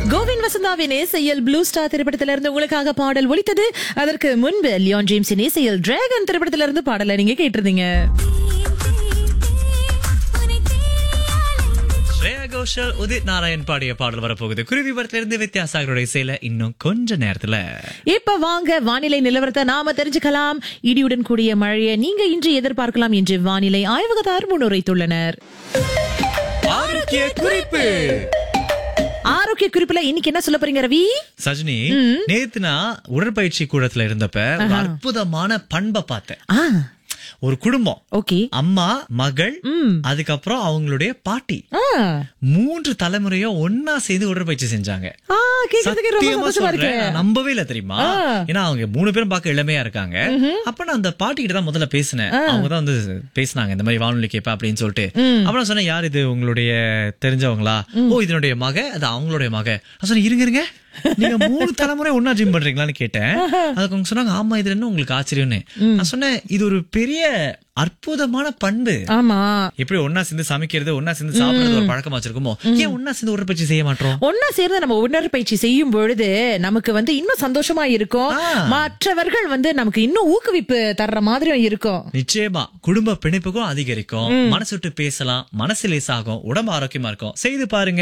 கோவிந்த் வசந்தாவின் இசையில் blue star திரைப்படத்திலிருந்து உங்களுக்காக பாடல் ஒலித்தது அதற்கு முன்பு லியோன் ஜேம்ஸின் இசையில் டிராகன் திரைப்படத்திலிருந்து பாடலை நீங்க கேட்டிருந்தீங்க ஸ்ரேயா கோஷல் உதித் நாராயண் பாடிய பாடல் வரப்போகுது குருவி படத்துல இருந்து வித்தியாசாகரோட இசையில இன்னும் கொஞ்ச நேரத்துல இப்ப வாங்க வானிலை நிலவரத்தை நாம தெரிஞ்சுக்கலாம் இடியுடன் கூடிய மழையை நீங்க இன்று எதிர்பார்க்கலாம் என்று வானிலை ஆய்வகத்தார் முன்னுரைத்துள்ளனர் ஆரோக்கிய குறிப்பு ஆரோக்கிய குறிப்புல இன்னைக்கு என்ன சொல்ல போறீங்க ரவி சஜினி நேத்து நான் உடற்பயிற்சி கூடத்துல இருந்தப்ப ஒரு அற்புதமான பண்பை பார்த்தேன் ஆ ஒரு குடும்பம் ஓகே அம்மா மகள் அதுக்கப்புறம் அவங்களுடைய பாட்டி ஆ மூன்று தலைமுறையும் ஒன்னா சேர்ந்து உடற்பயிற்சி செஞ்சாங்க ஆ கேக்குறதுக்கு ரொம்ப சத்தியமா சந்தோஷமா இருக்கு சொல்றேன். நான் நம்பவே இல்ல தெரியுமா ஏன்னா அவங்க மூணு பேரும் பார்க்க இளமையா இருக்காங்க அப்ப நான் அந்த பாட்டி கிட்ட தான் முதல்ல பேசினேன் அவங்க தான் வந்து பேசினாங்க இந்த மாதிரி வானொலி கேப்பா அப்படின்னு சொல்லிட்டு அப்புறம் நான் சொன்னேன் யார் இது உங்களுடைய தெரிஞ்சவங்களா ஓ இதனுடைய மக அது அவங்களுடைய மக நான் சொன்னேன் இருங்க இருங்க நீங்க மூணு தலைமுறை ஒன்னா ஜிம் பண்றீங்களான்னு கேட்டேன் அதுக்கு அவங்க சொன்னாங்க ஆமா இதுல என்ன உங்களுக்கு ஆச்சரியம்னு நான் சொன்னேன் இது ஒரு பெரிய அற்புதமான பண்பு ஆமா எப்படி ஒன்னா சேர்ந்து சமைக்கிறது ஒன்னா சேர்ந்து சாப்பிடுறது ஒரு பழக்கமா வச்சிருக்கோமோ ஏன் ஒன்னா சேர்ந்து உடற்பயிற்சி செய்ய மாட்டோம் ஒன்னா சேர்ந்து நம்ம உடற்பயிற்சி செய்யும் பொழுது நமக்கு வந்து இன்னும் சந்தோஷமா இருக்கும் ஆ. மற்றவர்கள் வந்து நமக்கு இன்னும் ஊக்குவிப்பு தர்ற மாதிரியும் இருக்கும் நிச்சயமா குடும்ப பிணைப்புக்கும் அதிகரிக்கும் மனசு விட்டு பேசலாம் மனசு லேசாகும் உடம்பு ஆரோக்கியமா இருக்கும் செய்து பாருங்க